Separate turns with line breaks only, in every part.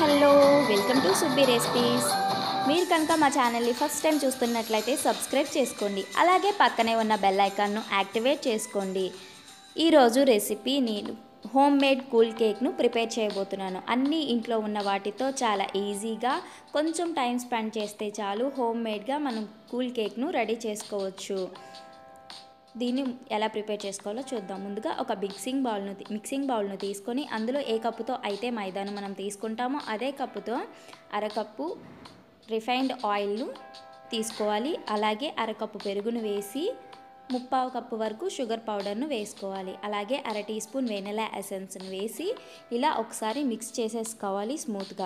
hello welcome to Subbi recipes మీరు కనుక మా ఛానల్ని ఫస్ట్ టైం చూస్తున్నట్లయితే సబ్స్క్రైబ్ చేసుకోండి అలాగే పక్కనే ఉన్న బెల్ ఐకాన్ను యాక్టివేట్ చేసుకోండి ఈరోజు రెసిపీ నేను హోమ్ మేడ్ కూల్ కేక్ను ప్రిపేర్ చేయబోతున్నాను అన్నీ ఇంట్లో ఉన్న వాటితో చాలా ఈజీగా కొంచెం టైం స్పెండ్ చేస్తే చాలు హోమ్ మేడ్గా మనం కూల్ కేక్ను రెడీ చేసుకోవచ్చు దీన్ని ఎలా ప్రిపేర్ చేసుకోవాలో చూద్దాం ముందుగా ఒక మిక్సింగ్ బౌల్ను తీ- మిక్సింగ్ బౌల్ను తీసుకొని అందులో ఏ కప్పుతో అయితే మైదాను మనం తీసుకుంటామో అదే కప్పుతో అరకప్పు రిఫైన్డ్ ఆయిల్ను తీసుకోవాలి అలాగే అరకప్పు పెరుగును వేసి ముప్పావు కప్పు వరకు షుగర్ పౌడర్ను వేసుకోవాలి అలాగే అర టీ స్పూన్ వెనిలా ఎసెన్స్ను వేసి ఇలా ఒకసారి మిక్స్ చేసేసుకోవాలి స్మూత్గా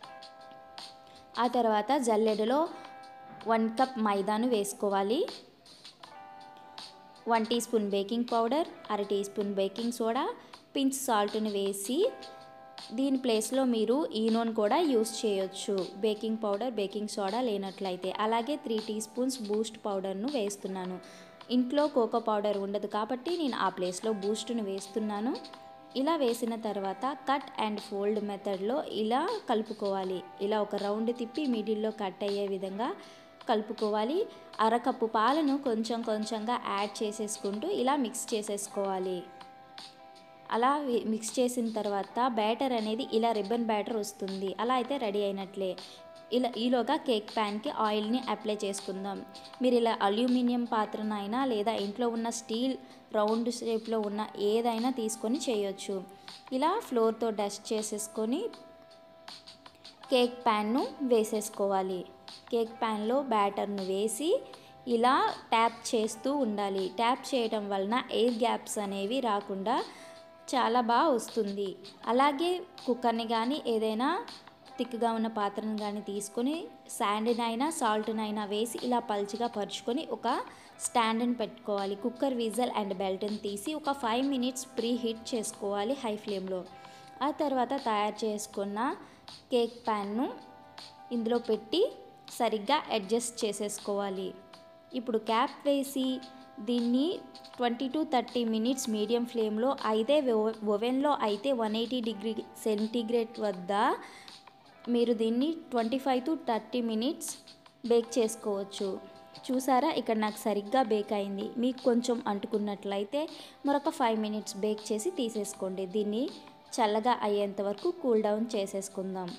ఆ తర్వాత జల్లెడలో వన్ కప్ మైదాను వేసుకోవాలి one teaspoon baking powder అర teaspoon baking soda pinch సాల్ట్ని వేసి దీని ప్లేస్లో మీరు ఈనోన్ కూడా యూస్ చేయొచ్చు బేకింగ్ పౌడర్ బేకింగ్ సోడా లేనట్లయితే అలాగే త్రీ టీ స్పూన్స్ బూస్ట్ పౌడర్ను వేస్తున్నాను ఇంట్లో కోకో పౌడర్ ఉండదు కాబట్టి నేను ఆ ప్లేస్లో బూస్ట్ను వేస్తున్నాను ఇలా వేసిన తర్వాత కట్ అండ్ ఫోల్డ్ మెథడ్లో ఇలా కలుపుకోవాలి ఇలా ఒక రౌండ్ తిప్పి మిడిల్లో కట్ అయ్యే విధంగా కలుపుకోవాలి అరకప్పు పాలను కొంచెం కొంచెంగా యాడ్ చేసేసుకుంటూ ఇలా మిక్స్ చేసేసుకోవాలి అలా వి- మిక్స్ చేసిన తర్వాత బ్యాటర్ అనేది ఇలా రిబ్బన్ బ్యాటర్ వస్తుంది అలా అయితే రెడీ అయినట్లే ఇలా ఈలోగా కేక్ ప్యాన్కి ఆయిల్ని అప్లై చేసుకుందాం మీరు ఇలా అల్యూమినియం పాత్రనైనా లేదా ఇంట్లో ఉన్న స్టీల్ రౌండ్ షేప్లో ఉన్న ఏదైనా తీసుకొని చేయొచ్చు ఇలా ఫ్లోర్తో డస్ట్ చేసేసుకొని కేక్ ప్యాన్ను వేసేసుకోవాలి కేక్ ప్యాన్లో బ్యాటర్ను వేసి ఇలా ట్యాప్ చేస్తూ ఉండాలి ట్యాప్ చేయడం వలన ఎయిర్ గ్యాప్స్ అనేవి రాకుండా చాలా బాగా వస్తుంది అలాగే కుక్కర్ని కానీ ఏదైనా థిక్గా ఉన్న పాత్రను కానీ తీసుకొని శాండ్నైనా సాల్ట్నైనా వేసి ఇలా పల్చగా పరుచుకొని ఒక స్టాండ్ని పెట్టుకోవాలి కుక్కర్ విజల్ అండ్ బెల్ట్ని తీసి ఒక ఫైవ్ మినిట్స్ ప్రీ హీట్ చేసుకోవాలి హై ఫ్లేమ్లో ఆ తర్వాత తయారు చేసుకున్న కేక్ ప్యాన్ను ఇందులో పెట్టి సరిగ్గా అడ్జస్ట్ చేసేసుకోవాలి ఇప్పుడు క్యాప్ వేసి దీన్ని twenty to thirty minutes medium ఫ్లేమ్లో అయితే ఓవెన్లో అయితే వన్ ఎయిటీ డిగ్రీ సెంటీగ్రేడ్ వద్ద మీరు దీన్ని twenty five to thirty minutes bake చేసుకోవచ్చు చూసారా ఇక్కడ నాకు సరిగ్గా బేక్ అయింది మీకు కొంచెం అంటుకున్నట్లయితే మరొక ఫైవ్ మినిట్స్ బేక్ చేసి తీసేసుకోండి దీన్ని చల్లగా అయ్యేంత వరకు కూల్ డౌన్ చేసేసుకుందాం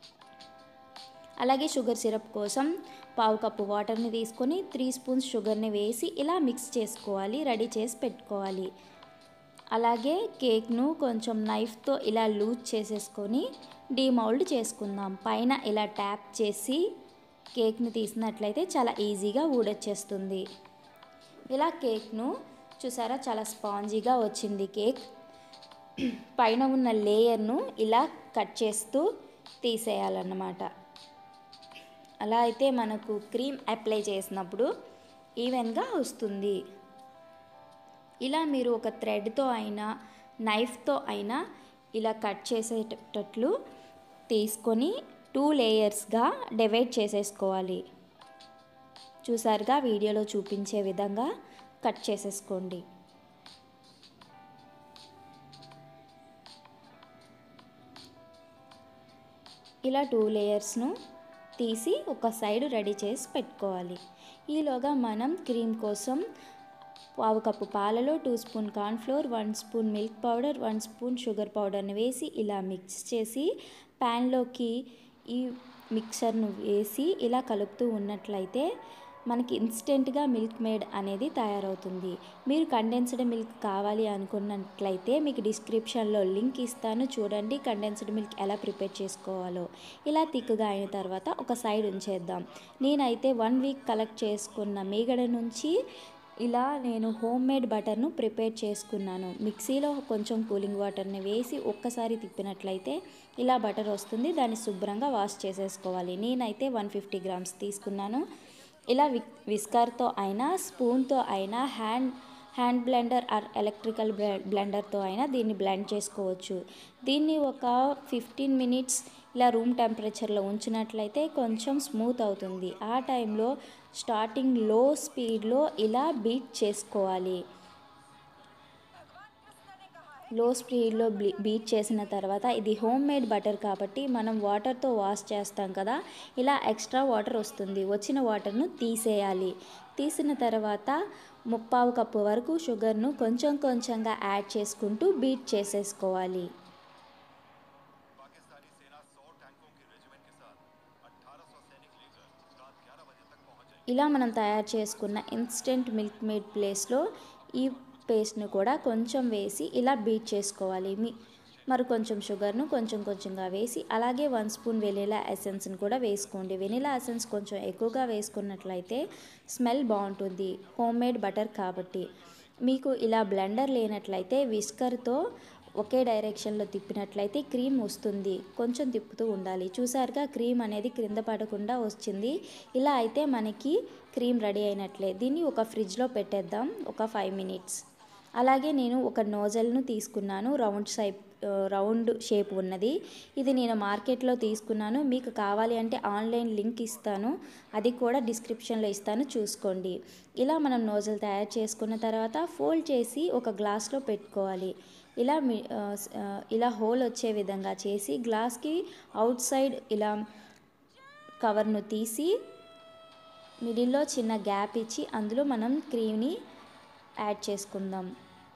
అలాగే షుగర్ సిరప్ కోసం పావు కప్పు వాటర్ని తీసుకొని త్రీ స్పూన్స్ షుగర్ని వేసి ఇలా మిక్స్ చేసుకోవాలి రెడీ చేసి పెట్టుకోవాలి అలాగే కేక్ను కొంచెం నైఫ్తో ఇలా లూజ్ చేసేసుకొని డీమౌల్డ్ చేసుకుందాం పైన ఇలా ట్యాప్ చేసి కేక్ని తీసినట్లయితే చాలా ఈజీగా ఊడొచ్చేస్తుంది ఇలా కేక్ను చూసారా చాలా స్పాంజీగా వచ్చింది కేక్ పైన ఉన్న లేయర్ను ఇలా కట్ చేస్తూ తీసేయాలన్నమాట అలా అయితే మనకు క్రీమ్ అప్లై చేసినప్పుడు ఈవెన్గా వస్తుంది ఇలా మీరు ఒక థ్రెడ్తో అయినా నైఫ్తో అయినా ఇలా కట్ చేసేటట్లు తీసుకొని టూ లేయర్స్గా డివైడ్ చేసేసుకోవాలి చూసారుగా వీడియోలో చూపించే విధంగా కట్ చేసేసుకోండి ఇలా టూ లేయర్స్ను తీసి ఒక సైడ్ రెడీ చేసి పెట్టుకోవాలి ఈలోగా మనం క్రీమ్ కోసం పావు కప్పు పాలలో two spoon cornflour one spoon milk powder one spoon sugar పౌడర్ని వేసి ఇలా మిక్స్ చేసి ప్యాన్లోకి ఈ మిక్సర్ను వేసి ఇలా కలుపుతూ ఉన్నట్లయితే మనకి ఇన్స్టెంట్గా మిల్క్ మేడ్ అనేది తయారవుతుంది మీరు కండెన్స్డ్ మిల్క్ కావాలి అనుకున్నట్లయితే మీకు డిస్క్రిప్షన్లో లింక్ ఇస్తాను చూడండి కండెన్స్డ్ మిల్క్ ఎలా ప్రిపేర్ చేసుకోవాలో ఇలా తిక్కుగా అయిన తర్వాత ఒక సైడ్ ఉంచేద్దాం నేనైతే వన్ వీక్ కలెక్ట్ చేసుకున్న మీగడ నుంచి ఇలా నేను హోమ్ మేడ్ బటర్ను ప్రిపేర్ చేసుకున్నాను మిక్సీలో కొంచెం కూలింగ్ వాటర్ని వేసి ఒక్కసారి తిప్పినట్లయితే ఇలా బటర్ వస్తుంది దాన్ని శుభ్రంగా వాష్ చేసేసుకోవాలి నేనైతే వన్ ఫిఫ్టీ గ్రామ్స్ తీసుకున్నాను ఇలా వి విస్కర్తో అయినా స్పూన్తో అయినా hand hand blender or electrical బ్లెండర్తో అయినా దీన్ని బ్లెండ్ చేసుకోవచ్చు దీన్ని ఒక ఫిఫ్టీన్ మినిట్స్ ఇలా రూమ్ టెంపరేచర్లో ఉంచినట్లయితే కొంచెం స్మూత్ అవుతుంది ఆ టైంలో స్టార్టింగ్ లో స్పీడ్లో ఇలా బీట్ చేసుకోవాలి లో స్పీడ్లో బీట్ చేసిన తర్వాత ఇది హోమ్ మేడ్ బటర్ కాబట్టి మనం వాటర్తో వాష్ చేస్తాం కదా ఇలా ఎక్స్ట్రా వాటర్ వస్తుంది వచ్చిన వాటర్ను తీసేయాలి తీసిన తర్వాత ముప్పావు కప్పు వరకు షుగర్ను కొంచెం కొంచెంగా యాడ్ చేసుకుంటూ బీట్ చేసేసుకోవాలి
पाकिस्तानी सेना सौ टैंकों की रेजिमेंट के साथ 1800 सैनिक लेकर रात 11 बजे तक पहुंच जाएगी
ఇలా మనం తయారు చేసుకున్న ఇన్స్టెంట్ మిల్క్ మేడ్ ప్లేస్లో ఈ పేస్ట్ను కూడా కొంచెం వేసి ఇలా బీట్ చేసుకోవాలి మీ మరి కొంచెం షుగర్ను కొంచెం కొంచెంగా వేసి అలాగే వన్ స్పూన్ వెనిలా ఎసెన్స్ని కూడా వేసుకోండి వెనిలా ఎసెన్స్ కొంచెం ఎక్కువగా వేసుకున్నట్లయితే స్మెల్ బాగుంటుంది హోమ్ మేడ్ బటర్ కాబట్టి మీకు ఇలా బ్లెండర్ లేనట్లయితే విస్కర్తో ఒకే డైరెక్షన్లో తిప్పినట్లయితే క్రీమ్ వస్తుంది కొంచెం తిప్పుతూ ఉండాలి చూసారుగా క్రీమ్ అనేది క్రింద పడకుండా వచ్చింది ఇలా అయితే మనకి క్రీమ్ రెడీ అయినట్లే దీన్ని ఒక ఫ్రిడ్జ్లో పెట్టేద్దాం ఒక ఫైవ్ మినిట్స్ అలాగే నేను ఒక నోజల్ను తీసుకున్నాను రౌండ్ షైప్ రౌండ్ షేప్ ఉన్నది ఇది నేను మార్కెట్లో తీసుకున్నాను మీకు కావాలి అంటే ఆన్లైన్ లింక్ ఇస్తాను అది కూడా డిస్క్రిప్షన్లో ఇస్తాను చూసుకోండి ఇలా మనం నోజల్ తయారు చేసుకున్న తర్వాత ఫోల్డ్ చేసి ఒక గ్లాస్లో పెట్టుకోవాలి ఇలా మీ ఆ, స్- ఆ, ఇలా హోల్ వచ్చే విధంగా చేసి గ్లాస్కి అవుట్ సైడ్ ఇలా కవర్ను తీసి మిడిల్లో చిన్న గ్యాప్ ఇచ్చి అందులో మనం క్రీమ్ని యాడ్ చేసుకుందాం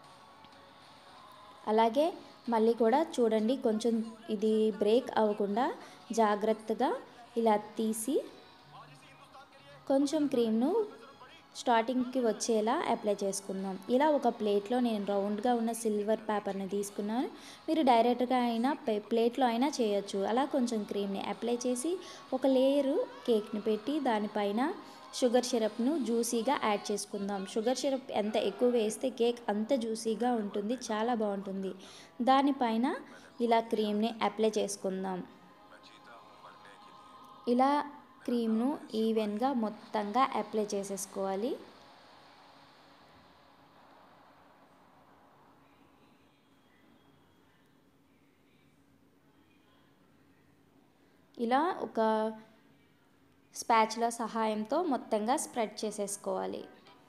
అలాగే మళ్ళీ కూడా చూడండి కొంచెం ఇది బ్రేక్ అవ్వకుండా జాగ్రత్తగా ఇలా తీసి కొంచెం క్రీమ్ను స్టార్టింగ్కి వచ్చేలా అప్లై చేసుకుందాం ఇలా ఒక ప్లేట్లో నేను రౌండ్గా ఉన్న సిల్వర్ పేపర్ని తీసుకున్నాను మీరు డైరెక్ట్గా అయినా పే- ప్లేట్లో అయినా చేయొచ్చు అలా కొంచెం క్రీమ్ని అప్లై చేసి ఒక లేయరు కేక్ని పెట్టి దానిపైన షుగర్ సిరప్ను జ్యూసీగా యాడ్ చేసుకుందాం షుగర్ సిరప్ ఎంత ఎక్కువ వేస్తే కేక్ అంత జ్యూసీగా ఉంటుంది చాలా బాగుంటుంది దానిపైన ఇలా క్రీమ్ని అప్లై చేసుకుందాం ఇలా క్రీమ్ను ఈవెన్గా మొత్తంగా అప్లై చేసేసుకోవాలి ఇలా ఒక స్పాచుల సహాయంతో మొత్తంగా స్ప్రెడ్ చేసేసుకోవాలి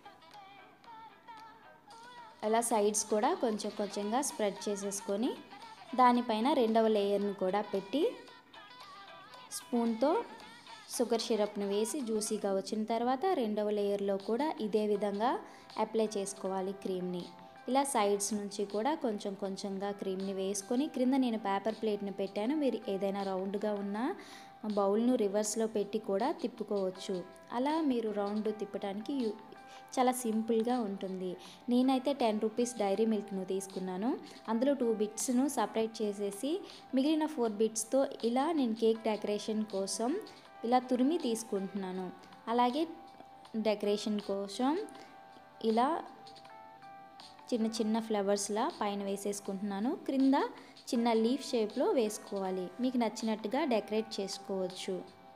అలా సైడ్స్ కూడా కొంచెం కొంచెంగా స్ప్రెడ్ చేసేసుకొని దానిపైన రెండవ లేయర్ను కూడా పెట్టి స్పూన్తో షుగర్ సిరప్ను వేసి జ్యూసీగా వచ్చిన తర్వాత రెండవ లేయర్లో కూడా ఇదే విధంగా అప్లై చేసుకోవాలి క్రీమ్ని ఇలా సైడ్స్ నుంచి కూడా కొంచెం కొంచెంగా క్రీమ్ని వేసుకొని క్రింద నేను పేపర్ ప్లేట్ని పెట్టాను మీరు ఏదైనా రౌండ్గా ఉన్న బౌల్ను రివర్స్లో పెట్టి కూడా తిప్పుకోవచ్చు అలా మీరు రౌండ్ తిప్పడానికి యు- చాలా సింపుల్గా ఉంటుంది నేనైతే టెన్ రూపీస్ డైరీ మిల్క్ను తీసుకున్నాను అందులో టూ బిట్స్ను సపరేట్ చేసేసి మిగిలిన ఫోర్ బిట్స్తో ఇలా నేను కేక్ డెకరేషన్ కోసం ఇలా తురిమి తీసుకుంటున్నాను అలాగే డెకరేషన్ కోసం ఇలా చిన్న చిన్న ఫ్లవర్స్లా పైన వేసేసుకుంటున్నాను క్రింద చిన్న లీఫ్ షేప్లో వేసుకోవాలి మీకు నచ్చినట్టుగా డెకరేట్ చేసుకోవచ్చు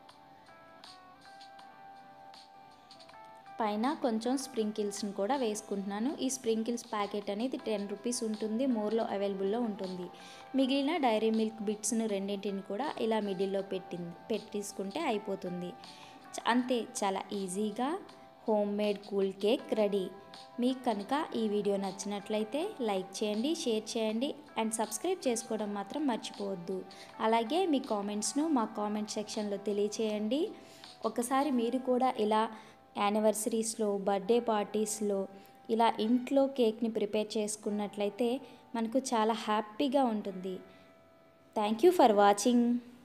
పైన కొంచెం స్ప్రింకిల్స్ని కూడా వేసుకుంటున్నాను ఈ స్ప్రింకిల్స్ ప్యాకెట్ అనేది టెన్ రూపీస్ ఉంటుంది మోర్లో అవైలబుల్లో ఉంటుంది మిగిలిన డైరీ మిల్క్ బిట్స్ను రెండింటిని కూడా ఇలా మిడిల్లో పెట్టింది పెట్టేసుకుంటే అయిపోతుంది చ- అంతే చాలా ఈజీగా home made cool cake ready మీకు కనుక ఈ వీడియో నచ్చినట్లయితే లైక్ చేయండి షేర్ చేయండి అండ్ సబ్స్క్రైబ్ చేసుకోవడం మాత్రం మర్చిపోవద్దు అలాగే మీ కామెంట్స్ను మా కామెంట్ సెక్షన్లో తెలియచేయండి ఒకసారి మీరు కూడా ఇలా యానివర్సరీస్లో బర్త్డే పార్టీస్లో ఇలా ఇంట్లో కేక్ని ప్రిపేర్ చేసుకున్నట్లయితే మనకు చాలా హ్యాపీగా ఉంటుంది థ్యాంక్ యూ ఫర్ వాచింగ్